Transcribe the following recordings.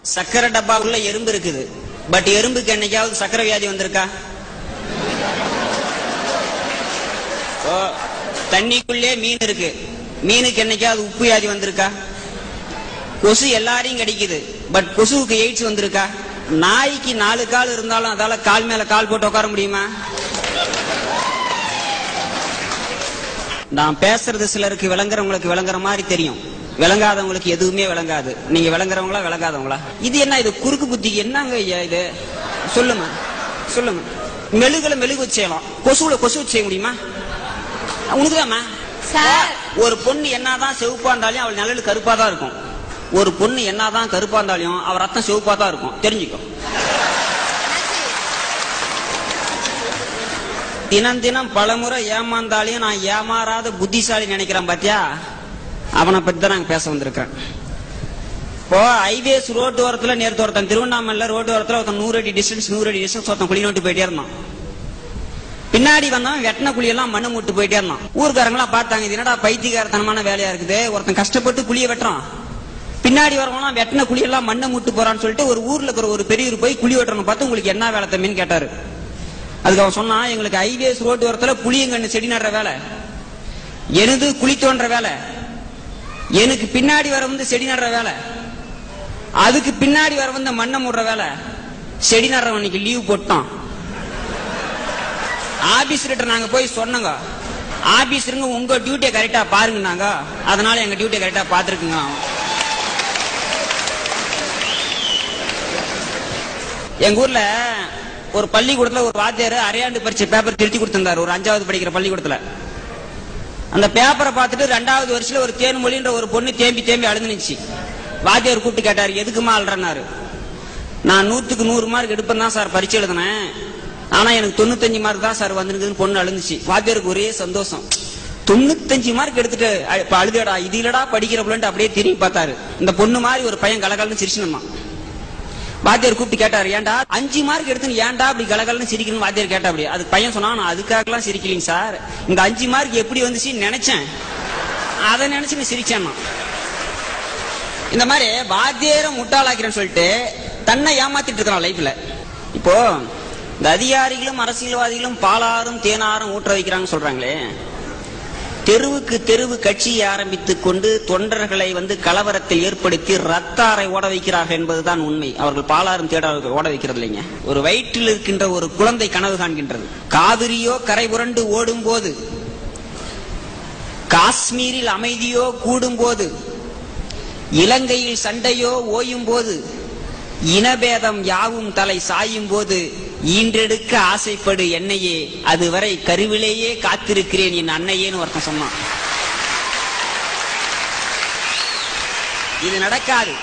சக்கரை டப்பாவுக்குள்ள எறும்பு இருக்குது பட் எறும்புக்கு என்னைக்காவது சக்கரை வியாதி வந்திருக்கா ஓ தண்ணிக்குள்ளே மீன் இருக்கு மீனுக்கு என்னைக்காவது உப்பு வியாதி வந்திருக்கா கொசு எல்லாரையும் கடிக்குது பட் கொசுவுக்கு எய்ட்ஸ் வந்திருக்கா நாய்க்கு நாலு கால் இருந்தாலும் அதால கால் மேல கால் போட்டு உட்கார முடியுமா நான் பேசுறது சிலருக்கு விளங்குறவங்களுக்கு விளங்குற மாதிரி தெரியும் விளங்காதவங்களுக்கு எதுவுமே விளங்காது நீங்க விளங்குறவங்களா விளங்காதவங்களா இது என்ன இது குறுக்கு புத்தி என்னங்க ஐயா இது சொல்லுங்க சொல்லுங்க மெழுகுல மெழுகு வச்சு செய்யலாம் கொசுவுல கொசு வச்சு செய்ய முடியுமா உனக்குதாம்மா சார். ஒரு பொண்ணு என்னதான் செவப்பா இருந்தாலும் அவள் நிழல் கருப்பா தான் இருக்கும் ஒரு பொண்ணு என்னதான் கருப்பா இருந்தாலும் அவ ரத்தம் செவப்பா தான் இருக்கும் தெரிஞ்சுக்கோ தினம் தினம் பலமுறை ஏமாந்தாலையும் நான் ஏமாறாத புத்திசாலி நினைக்கிறேன் பாத்தியா அவனை பத்தி தான் நாங்க பேச வந்திருக்கேன் இப்போ ஹைவேஸ் ரோட்டு ஓரத்துல நேரத்து ஒருத்தன் திருவண்ணாமலை ரோட்டு ஓரத்துல ஒருத்தன் நூறு அடி டிஸ்டன்ஸ் நூறு அடி டிஸ்டன்ஸ் ஒருத்தன் குழி நோட்டு போயிட்டே இருந்தான் பின்னாடி வந்தவன் வெட்டின குழியெல்லாம் மண்ணு மூட்டு போயிட்டே இருந்தான் ஊர்க்காரங்களாம் பார்த்தாங்க இது என்னடா பைத்தியகாரத்தனமான வேலையா இருக்குது ஒருத்தன் கஷ்டப்பட்டு குழிய வெட்டுறான் பின்னாடி வரவங்களாம் வெட்டின குழியெல்லாம் மண்ணை மூட்டு போறான்னு சொல்லிட்டு ஒரு ஊர்ல இருக்கிற ஒரு பெரியவர் போய் குழி வெட்டணும் பார்த்து உங்களுக்கு என்ன வேலை தம்பின்னு கேட்டாரு அதுக்கு அவன் சொன்னா எங்களுக்கு ஹைவேஸ் ரோட்டு ஓரத்துல புளியங்கன்னு செடி நடுற வேலை எனது குழி தோன்ற வேலை எனக்கு பின்னாடி வர வந்து செடி நடுற வேலை அதுக்கு பின்னாடி வர வந்து மண்ணை மூடுற வேலை செடி நடுறவனுக்கு லீவ் போட்டான் ஆபீஸ்கிட்ட நாங்க போய் சொன்னங்க ஆபீஸ்ருங்க உங்க டியூட்டியை கரெக்டா பாருங்கன்னாங்க அதனால எங்க டியூட்டியை கரெக்டா பாத்துருக்குங்க எங்க ஊர்ல ஒரு பள்ளிக்கூடத்துல ஒரு வாத்தியார் அரையாண்டு பரீட்சை பேப்பர் திருத்தி கொடுத்திருந்தாரு ஒரு அஞ்சாவது படிக்கிற பள்ளிக்கூடத்துல அந்த பேப்பரை பார்த்துட்டு ரெண்டாவது வருஷத்துல ஒரு தேன்மொழின்ற ஒரு பொண்ணு தேம்பி தேம்பி அழுதுனுச்சு வாத்தியார் கூப்பிட்டு கேட்டாரு எதுக்குமா அழுறனாரு நான் நூத்துக்கு நூறு மார்க் எடுப்பேன் தான் சார் பரீட்சை எழுதினேன் ஆனா எனக்கு தொண்ணூத்தஞ்சு மார்க் தான் சார் வந்திருக்குதுன்னு பொண்ணு அழுந்துச்சு வாத்தியாருக்கு ஒரே சந்தோஷம் தொண்ணூத்தஞ்சு மார்க் எடுத்துட்டு அ- இப்ப அழுதடா இது இல்லடா படிக்கிற பிள்ளைன்ட்டு அப்படியே திரும்பி பார்த்தாரு இந்த பொண்ணு மாதிரி ஒரு பையன் கலகலன்னு சிரிச்சுனுமா வாத்தியார் கூப்பிட்டு கேட்டாரு ஏன்டா அஞ்சு மார்க் எடுத்து ஏன்டா அப்படி கலகலன்னு சிரிக்கணும்னு வாத்தியார் கேட்டா அப்படி அதுக்கு பையன் சொன்னா நான் அதுக்காகலாம் சிரிக்கலைங்க சார் இந்த அஞ்சு மார்க் எப்படி வந்துச்சுன்னு நினைச்சேன் அதை நினைச்சு நீ சிரிச்சேன் நான். இந்த மாதிரி வாத்தியார முட்டாளாக்கிறேன்னு சொல்லிட்டு தன்னை ஏமாத்திட்டு இருக்கிறான் லைஃப்ல இப்போ இந்த அதிகாரிகளும் அரசியல்வாதிகளும் பாலாரும் தேனாரும் ஊற்ற வைக்கிறாங்கன்னு சொல்றாங்களே தெருவுக்கு தெருவு கட்சியை ஆரம்பித்துக் கொண்டு தொண்டர்களை வந்து கலவரத்தில் ஏற்படுத்தி ரத்தாரை ஓட வைக்கிறார்கள் என்பதுதான் உண்மை அவர்கள் பாலாரும் தேட ஓட வைக்கிறது இல்லைங்க ஒரு வயிற்றில் இருக்கின்ற ஒரு குழந்தை கனவு காண்கின்றது காவிரியோ கரை புரண்டு ஓடும் போது காஷ்மீரில் அமைதியோ கூடும் போது இலங்கையில் சண்டையோ ஓயும் போது இனபேதம் யாவும் தலை சாயும் போது ஈன்றெடுக்க ஆசைப்படு என்னையே அதுவரை கருவிலேயே காத்திருக்கிறேன் என் அன்னையேன்னு ஒருத்தன் சொன்னான் இது நடக்காது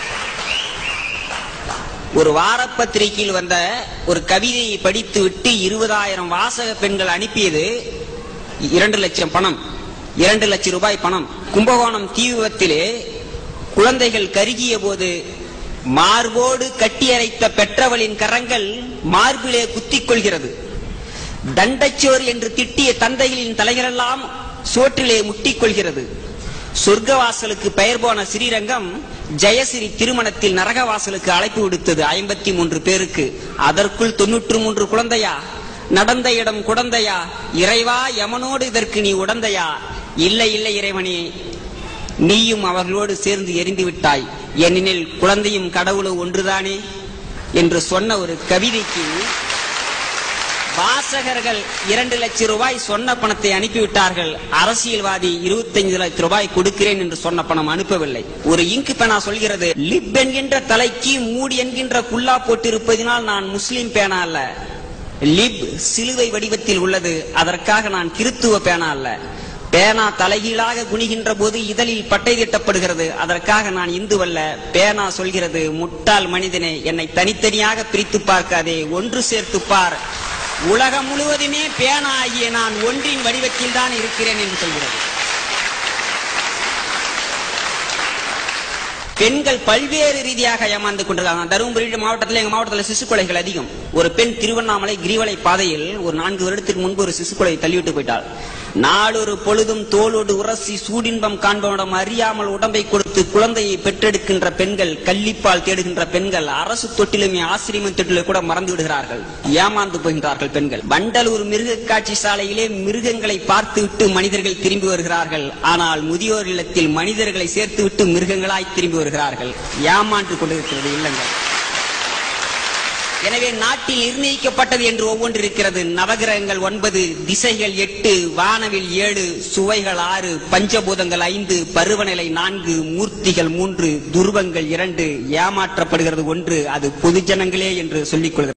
ஒரு வாரப்பத்திரிகையில் வந்த ஒரு கவிதையை படித்து விட்டு இருபதாயிரம் வாசக பெண்கள் அனுப்பியது இரண்டு லட்சம் பணம் இரண்டு லட்சம் ரூபாய் பணம் கும்பகோணம் தீ விபத்திலே குழந்தைகள் கருகிய போது மார்போடு கட்டியரைத்த பெற்றவளின் கரங்கள் மார்பிலே குத்திக் கொள்கிறது தண்டச்சோர் என்று திட்டிய தந்தைகளின் தலைகளெல்லாம் சோற்றிலே முட்டிக் கொள்கிறது சொர்க்கவாசலுக்கு பெயர் போன ஸ்ரீரங்கம் ஜெயஸ்ரீ திருமணத்தில் நரகவாசலுக்கு அழைப்பு விடுத்தது ஐம்பத்தி மூன்று பேருக்கு அதற்குள் தொன்னூற்று மூன்று குழந்தையா நடந்த இடம் குழந்தையா இறைவா யமனோடு இதற்கு நீ உடந்தையா இல்லை இல்லை இறைவனே நீயும் அவர்களோடு சேர்ந்து எரிந்து விட்டாய் ஏனெனில் குழந்தையும் கடவுளும் ஒன்றுதானே என்று சொன்ன ஒரு கவிதைக்கு வாசகர்கள் இரண்டு லட்சம் ரூபாய் சொன்ன பணத்தை அனுப்பிவிட்டார்கள் அரசியல்வாதி இருபத்தைந்து லட்சம் ரூபாய் கொடுக்கிறேன் என்று சொன்ன பணம் அனுப்பவில்லை ஒரு இங்கு பேனா சொல்கிறது லிப் என்கின்ற தலைக்கு மூடி என்கின்ற குல்லா போட்டிருப்பதினால் நான் முஸ்லிம் பேனா அல்ல லிப் சிலுவை வடிவத்தில் உள்ளது அதற்காக நான் கிறித்துவ பேனா அல்ல பேனா தலைகீழாக குனிகின்ற போது இதழில் பட்டை திட்டப்படுகிறது அதற்காக நான் இந்துவல்ல பேனா சொல்கிறது முட்டாள் மனிதனே என்னை தனித்தனியாக பிரித்து பார்க்காதே ஒன்று சேர்த்து பார் உலகம் முழுவதுமே பேனா ஆகிய நான் ஒன்றின் வடிவத்தில் தான் இருக்கிறேன் என்று சொல்கிறது பெண்கள் பல்வேறு ரீதியாக ஏமாந்து கொண்டிருக்காங்க தருமபுரி மாவட்டத்தில் எங்க மாவட்டத்தில் சிசு கொலைகள் அதிகம் ஒரு பெண் திருவண்ணாமலை கிரிவலை பாதையில் ஒரு நான்கு வருடத்துக்கு முன்பு ஒரு சிசு கொலை தள்ளிவிட்டு போயிட்டாள் நாளொரு பொழுதும் தோளோடு உரசி சூடின்பம் காண்பவனிடம் அறியாமல் உடம்பை கொடுத்து குழந்தையை பெற்றெடுக்கின்ற பெண்கள் கள்ளிப்பால் தேடுகின்ற பெண்கள் அரசு தொட்டிலுமே ஆசிரியமன் தொட்டில கூட மறந்து விடுகிறார்கள் ஏமாந்து போகின்றார்கள் பெண்கள் வண்டலூர் மிருக காட்சி சாலையிலே மிருகங்களை பார்த்துவிட்டு மனிதர்கள் திரும்பி வருகிறார்கள் ஆனால் முதியோர் இல்லத்தில் மனிதர்களை சேர்த்துவிட்டு மிருகங்களாய் திரும்பி வருகிறார்கள் ஏமாண்டு கொண்டிருக்கிறது இல்லங்கள் எனவே நாட்டில் நிர்ணயிக்கப்பட்டது என்று ஒவ்வொன்று இருக்கிறது நவகிரகங்கள் ஒன்பது திசைகள் எட்டு வானவில் ஏழு சுவைகள் ஆறு பஞ்சபூதங்கள் ஐந்து பருவநிலை நான்கு மூர்த்திகள் மூன்று துருவங்கள் இரண்டு ஏமாற்றப்படுகிறது ஒன்று அது பொதுஜனங்களே என்று சொல்லிக் கொள்கிறது